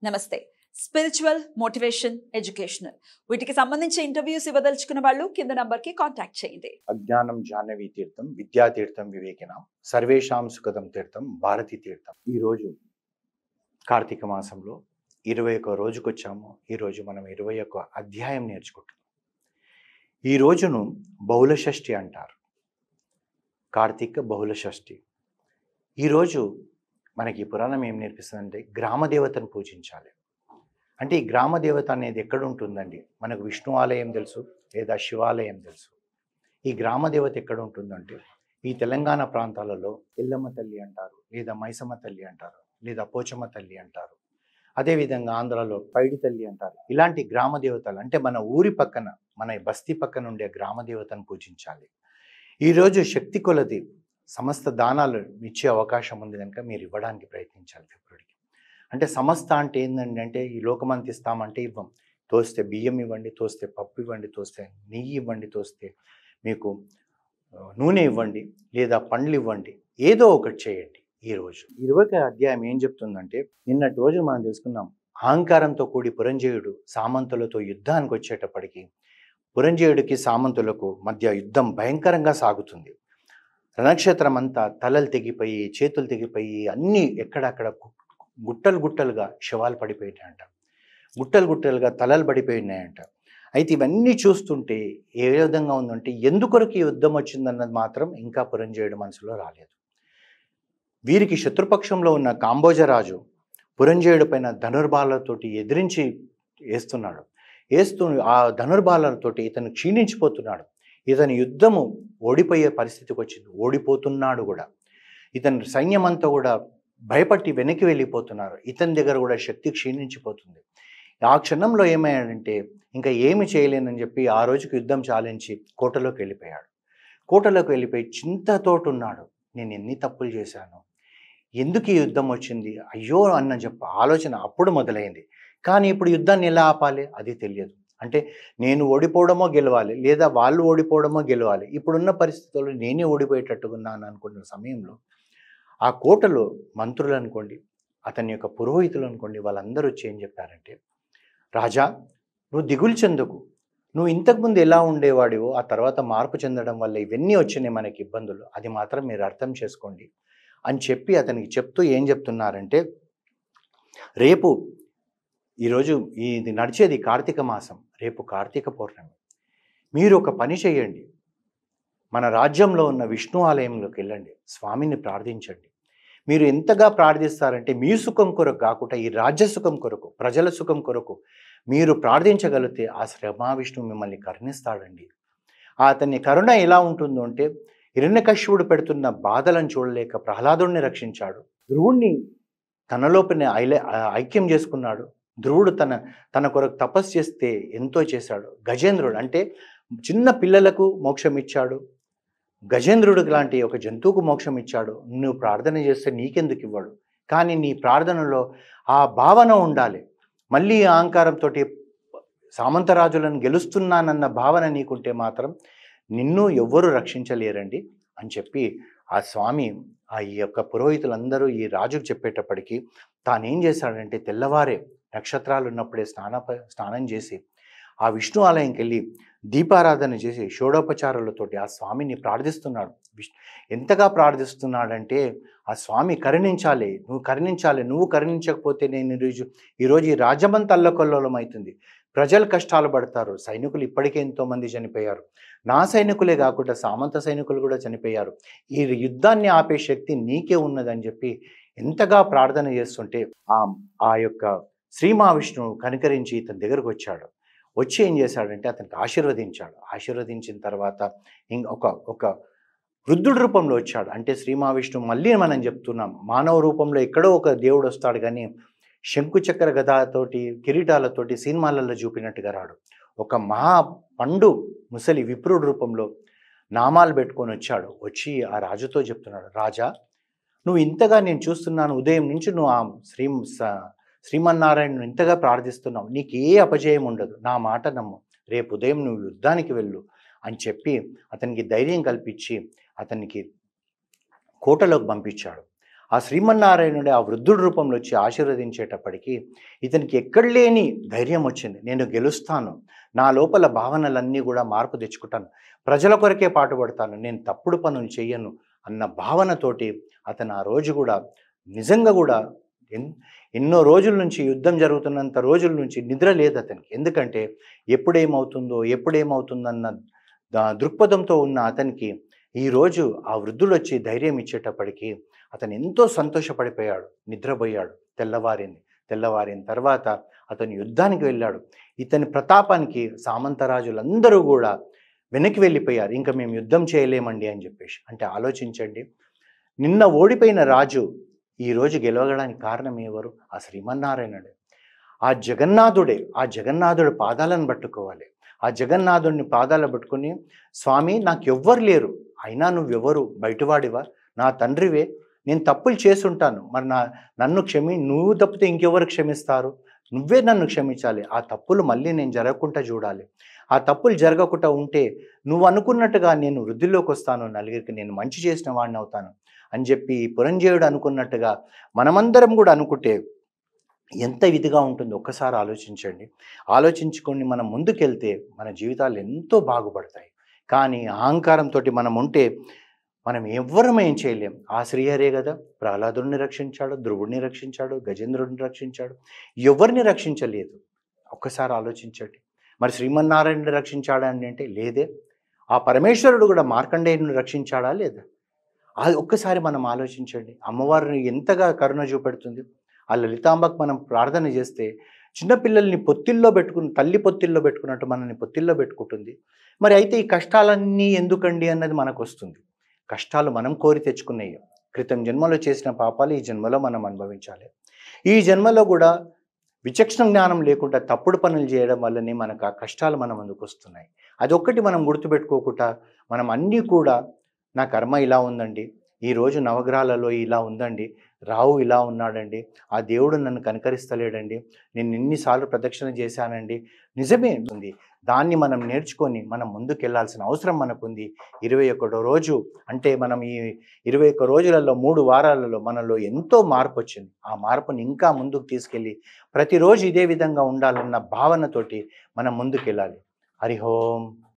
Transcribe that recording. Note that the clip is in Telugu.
నమస్తే స్పిరిచువల్ మోటివేషన్ ఎడ్యుకేషనల్ వీటికి సంబంధించి ఇంటర్వ్యూస్ ఇవ్వదలుచుకున్న వాళ్ళు కింద నంబర్ కి కాంటాక్ట్ చేయండి అజ్ఞానం జాహ్నవి తీర్థం విద్యా తీర్థం వివేకిన సర్వేషాం సుఖదం తీర్థం భారతీ తీర్థం ఈరోజు కార్తీక మాసంలో ఇరవై ఒక్క రోజుకు వచ్చాము ఈరోజు మనం ఇరవై ఒక్క అధ్యాయం నేర్చుకుంటున్నాం ఈ రోజును బహుళ షష్ఠి అంటారు కార్తీక బహుళ షష్ఠి ఈరోజు మనకి పురాణం ఏం నేర్పిస్తుందంటే గ్రామ దేవతను పూజించాలి అంటే ఈ గ్రామ దేవత అనేది ఎక్కడ ఉంటుందండి మనకు విష్ణు ఆలయం తెలుసు లేదా శివాలయం తెలుసు ఈ గ్రామ దేవత ఎక్కడ ఉంటుందంటే ఈ తెలంగాణ ప్రాంతాలలో ఎల్లమ్మ తల్లి అంటారు లేదా మైసమ్మ తల్లి అంటారు లేదా పోచమ్మ తల్లి అంటారు అదేవిధంగా ఆంధ్రాలో పైడి తల్లి అంటారు ఇలాంటి గ్రామ దేవతలు అంటే మన ఊరి పక్కన మన బస్తీ పక్కన ఉండే గ్రామ దేవతను పూజించాలి ఈరోజు శక్తి కొలది సమస్త దానాలు ఇచ్చే అవకాశం ఉంది కనుక మీరు ఇవ్వడానికి ప్రయత్నించాలి ఫిబ్రవరికి అంటే సమస్త అంటే ఏంటంటే అంటే ఈ లోకమంత ఇస్తామంటే ఇవ్వం తోస్తే బియ్యం ఇవ్వండి తోస్తే పప్పు ఇవ్వండి తోస్తే నెయ్యి ఇవ్వండి తోస్తే మీకు ఆ, నూనె ఇవ్వండి లేదా పండ్లు ఇవ్వండి ఏదో ఒకటి చేయండి ఈరోజు ఇరవై అధ్యాయం ఏం చెప్తుందంటే నిన్నటి రోజు మనం తెలుసుకున్నాం అహంకారంతో కూడి పురంజయుడు సామంతులతో యుద్ధానికి వచ్చేటప్పటికి పురంజయుడికి సామంతులకు మధ్య యుద్ధం భయంకరంగా సాగుతుంది రణక్షేత్రం అంతా తలలు తెగిపోయి చేతులు తెగిపోయి అన్నీ ఎక్కడక్కడ గు- గుట్టలు గుట్టలుగా శవాలు పడిపోయినాయంట గుట్టలు గుట్టలుగా తలలు పడిపోయినాయంట అయితే ఇవన్నీ చూస్తుంటే ఏ విధంగా ఉందంటే ఎందుకొరకు ఈ యుద్ధం వచ్చిందన్నది మాత్రం ఇంకా పురంజయుడి మనసులో రాలేదు వీరికి శత్రుపక్షంలో ఉన్న కాంబోజరాజు పురంజయుడి పైన ధనుర్బాలతోటి ఎదిరించి వేస్తున్నాడు వేస్తూ ఆ ధనుర్బాలతోటి ఇతను క్షీణించిపోతున్నాడు ఇతని యుద్ధము ఓడిపోయే పరిస్థితికి వచ్చింది ఓడిపోతున్నాడు కూడా ఇతని సైన్యం అంతా కూడా భయపట్టి వెనక్కి వెళ్ళిపోతున్నారు ఇతని దగ్గర కూడా శక్తి క్షీణించిపోతుంది ఆ క్షణంలో ఏమయ్యాడంటే ఇంకా ఏమి చేయలేనని చెప్పి ఆ రోజుకి యుద్ధం చాలించి కోటలోకి వెళ్ళిపోయాడు కోటలోకి వెళ్ళిపోయి చింతతోటి ఉన్నాడు నేను ఎన్ని తప్పులు చేశాను ఎందుకు ఈ యుద్ధం వచ్చింది అయ్యో అన్న చెప్ప ఆలోచన అప్పుడు మొదలైంది కానీ ఇప్పుడు యుద్ధాన్ని ఎలా ఆపాలి అది తెలియదు అంటే నేను ఓడిపోవడమో గెలవాలి లేదా వాళ్ళు ఓడిపోవడమో గెలవాలి ఇప్పుడున్న పరిస్థితుల్లో నేనే ఓడిపోయేటట్టుగా ఉన్నాను అనుకున్న సమయంలో ఆ కోటలో మంత్రులు అనుకోండి అతని యొక్క పురోహితులు అనుకోండి వాళ్ళందరూ వచ్చి ఏం చెప్పారంటే రాజా నువ్వు దిగులు చెందుకు నువ్వు ఇంతకుముందు ఎలా ఉండేవాడివో ఆ తర్వాత మార్పు చెందడం వల్ల ఇవన్నీ వచ్చినాయి మనకి ఇబ్బందులు అది మాత్రం మీరు అర్థం చేసుకోండి అని చెప్పి అతనికి చెప్తూ ఏం చెప్తున్నారంటే రేపు ఈరోజు ఇది నడిచేది కార్తీక మాసం రేపు కార్తీక పౌర్ణమి మీరు ఒక పని చేయండి మన రాజ్యంలో ఉన్న విష్ణు ఆలయంలోకి వెళ్ళండి స్వామిని ప్రార్థించండి మీరు ఎంతగా ప్రార్థిస్తారంటే మీ సుఖం కొరకు కాకుండా ఈ రాజ్య సుఖం కొరకు ప్రజల సుఖం కొరకు మీరు ప్రార్థించగలిగితే ఆ శ్రమా విష్ణు మిమ్మల్ని కరుణిస్తాడండి ఆ అతని కరుణ ఎలా ఉంటుందో అంటే హిరణ్యకశ్యపుడు పెడుతున్న బాధలను చూడలేక ప్రహ్లాదుడిని రక్షించాడు ధ్రువుణ్ణి తనలోపనే ఐలే- ఐక్యం చేసుకున్నాడు ధ్రువుడు తన తన కొరకు తపస్సు చేస్తే ఎంతో చేశాడు గజేంద్రుడు అంటే చిన్న పిల్లలకు మోక్షం ఇచ్చాడు గజేంద్రుడికి లాంటి ఒక జంతువుకు మోక్షం ఇచ్చాడు నువ్వు ప్రార్థన చేస్తే నీకెందుకు ఇవ్వడు కానీ నీ ప్రార్థనలో ఆ భావన ఉండాలి మళ్ళీ ఈ అహంకారంతో సామంతరాజులను గెలుస్తున్నానన్న భావన నీకుంటే మాత్రం నిన్ను ఎవ్వరు రక్షించలేరండి అని చెప్పి ఆ స్వామి ఆ ఈ యొక్క పురోహితులందరూ ఈ రాజుకు చెప్పేటప్పటికి తానేం చేశాడంటే తెల్లవారే నక్షత్రాలు ఉన్నప్పుడే స్నాన స్నానం చేసి ఆ విష్ణు ఆలయంకి వెళ్ళి దీపారాధన చేసి షోడోపచారాలతోటి ఆ స్వామిని ప్రార్థిస్తున్నాడు విష్ ఎంతగా ప్రార్థిస్తున్నాడంటే ఆ స్వామి కరుణించాలి నువ్వు కరుణించాలి నువ్వు కరుణించకపోతే నేను ఈరోజు ఈరోజు ఈ రాజ్యమంతా అల్లకొల్లోలం అవుతుంది ప్రజలు కష్టాలు పడతారు సైనికులు ఇప్పటికే ఎంతోమంది చనిపోయారు నా సైనికులే కాకుండా సామంత సైనికులు కూడా చనిపోయారు ఈ యుద్ధాన్ని ఆపే శక్తి నీకే ఉన్నదని చెప్పి ఎంతగా ప్రార్థన చేస్తుంటే ఆ ఆ యొక్క శ్రీ మహావిష్ణువు కనికరించి ఇతని దగ్గరకు వచ్చాడు వచ్చి ఏం చేశాడంటే అతనికి ఆశీర్వదించాడు ఆశీర్వదించిన తర్వాత ఇంక ఒక ఒక వృద్ధుడి రూపంలో వచ్చాడు అంటే శ్రీ మహావిష్ణువు మళ్ళీ మనం చెప్తున్నాం మానవ రూపంలో ఎక్కడో ఒక దేవుడు వస్తాడు కానీ శంకుచక్ర గదాతోటి కిరీటాలతోటి సినిమాలలో చూపినట్టుగా రాడు ఒక మహా పండు ముసలి విప్రుడి రూపంలో నామాలు పెట్టుకొని వచ్చాడు వచ్చి ఆ రాజుతో చెప్తున్నాడు రాజా నువ్వు ఇంతగా నేను చూస్తున్నాను ఉదయం నుంచి నువ్వు ఆ శ్రీ స- శ్రీమన్నారాయణను ఇంతగా ప్రార్థిస్తున్నావు నీకు ఏ అపజయం ఉండదు నా మాట నమ్ము రేపు ఉదయం నువ్వు యుద్ధానికి వెళ్ళు అని చెప్పి అతనికి ధైర్యం కల్పించి అతనికి కోటలోకి పంపించాడు ఆ శ్రీమన్నారాయణుడు ఆ వృద్ధుడి రూపంలో వచ్చి ఆశీర్వదించేటప్పటికీ ఇతనికి ఎక్కడ లేని ధైర్యం వచ్చింది నేను గెలుస్తాను నా లోపల భావనలన్నీ కూడా మార్పు తెచ్చుకుంటాను ప్రజల కొరకే పాటుపడతాను నేను తప్పుడు పనులు చెయ్యను అన్న భావనతోటి అతను ఆ రోజు కూడా నిజంగా కూడా ఎన్ ఎన్నో రోజుల నుంచి యుద్ధం జరుగుతున్నంత రోజుల నుంచి నిద్ర లేదు అతనికి ఎందుకంటే ఎప్పుడేమవుతుందో ఎప్పుడేమవుతుందన్న దా- దృక్పథంతో ఉన్న అతనికి ఈరోజు ఆ వృద్ధుడు వచ్చి ధైర్యం ఇచ్చేటప్పటికి అతను ఎంతో సంతోషపడిపోయాడు నిద్రపోయాడు తెల్లవారింది తెల్లవారిన తర్వాత అతను యుద్ధానికి వెళ్ళాడు ఇతని ప్రతాపానికి సామంతరాజులందరూ కూడా వెనక్కి వెళ్ళిపోయారు ఇంకా మేము యుద్ధం చేయలేమండి అని చెప్పేసి అంటే ఆలోచించండి నిన్న ఓడిపోయిన రాజు ఈరోజు గెలవడానికి కారణం ఎవరు ఆ శ్రీమన్నారాయణుడే ఆ జగన్నాథుడే ఆ జగన్నాథుడి పాదాలను పట్టుకోవాలి ఆ జగన్నాథుడిని పాదాలు పట్టుకుని స్వామి నాకు ఎవ్వరు లేరు అయినా నువ్వెవరు బయటవాడివా నా తండ్రివే నేను తప్పులు చేసుంటాను మరి నా నన్ను క్షమి నువ్వు తప్పితే ఇంకెవరు క్షమిస్తారు నువ్వే నన్ను క్షమించాలి ఆ తప్పులు మళ్ళీ నేను జరగకుండా చూడాలి ఆ తప్పులు జరగకుండా ఉంటే నువ్వు అనుకున్నట్టుగా నేను వృద్ధిలోకి వస్తాను నలుగురికి నేను మంచి చేసిన వాడిని అవుతాను అని చెప్పి ఈ పురంజయుడు అనుకున్నట్టుగా మనమందరం కూడా అనుకుంటే ఎంత విధిగా ఉంటుందో ఒక్కసారి ఆలోచించండి ఆలోచించుకొని మనం ముందుకెళ్తే మన జీవితాలు ఎంతో బాగుపడతాయి కానీ అహంకారంతో మనం ఉంటే మనం ఎవ్వరం ఏం చేయలేం ఆ శ్రీహరే కదా ప్రహ్లాదుడిని రక్షించాడు ధ్రువుడిని రక్షించాడు గజేంద్రుడిని రక్షించాడు ఎవరిని రక్షించలేదు ఒక్కసారి ఆలోచించండి మరి శ్రీమన్నారాయణుడిని రక్షించాడా అని అంటే లేదే ఆ పరమేశ్వరుడు కూడా మార్కండేయుని రక్షించాడా లేదా అది ఒక్కసారి మనం ఆలోచించండి అమ్మవారిని ఎంతగా కరుణ చూపెడుతుంది ఆ లలితాంబకు మనం ప్రార్థన చేస్తే చిన్నపిల్లల్ని పొత్తిల్లో పెట్టుకుని తల్లి పొత్తిల్లో పెట్టుకున్నట్టు మనల్ని పొత్తిల్లో పెట్టుకుంటుంది మరి అయితే ఈ కష్టాలన్నీ ఎందుకండి అన్నది మనకు వస్తుంది కష్టాలు మనం కోరి తెచ్చుకున్నాయి క్రితం జన్మలో చేసిన పాపాలు ఈ జన్మలో మనం అనుభవించాలి ఈ జన్మలో కూడా విచక్షణ జ్ఞానం లేకుండా తప్పుడు పనులు చేయడం వల్లనే మనకు ఆ కష్టాలు మన ముందుకు వస్తున్నాయి అదొక్కటి మనం గుర్తుపెట్టుకోకుండా మనం అన్నీ కూడా నా కర్మ ఇలా ఉందండి ఈరోజు నవగ్రహాలలో ఇలా ఉందండి రావు ఇలా ఉన్నాడండి ఆ దేవుడు నన్ను కనికరిస్తలేడండి నేను ఎన్నిసార్లు ప్రదక్షిణ చేశానండి నిజమే ఉంది దాన్ని మనం నేర్చుకొని మనం ముందుకెళ్లాల్సిన అవసరం మనకుంది ఇరవై ఒకటో రోజు అంటే మనం ఈ ఇరవై ఒక్క రోజులలో మూడు వారాలలో మనలో ఎంతో మార్పు వచ్చింది ఆ మార్పుని ఇంకా ముందుకు తీసుకెళ్ళి ప్రతిరోజు ఇదే విధంగా ఉండాలన్న భావనతోటి మనం ముందుకెళ్ళాలి హరి ఓం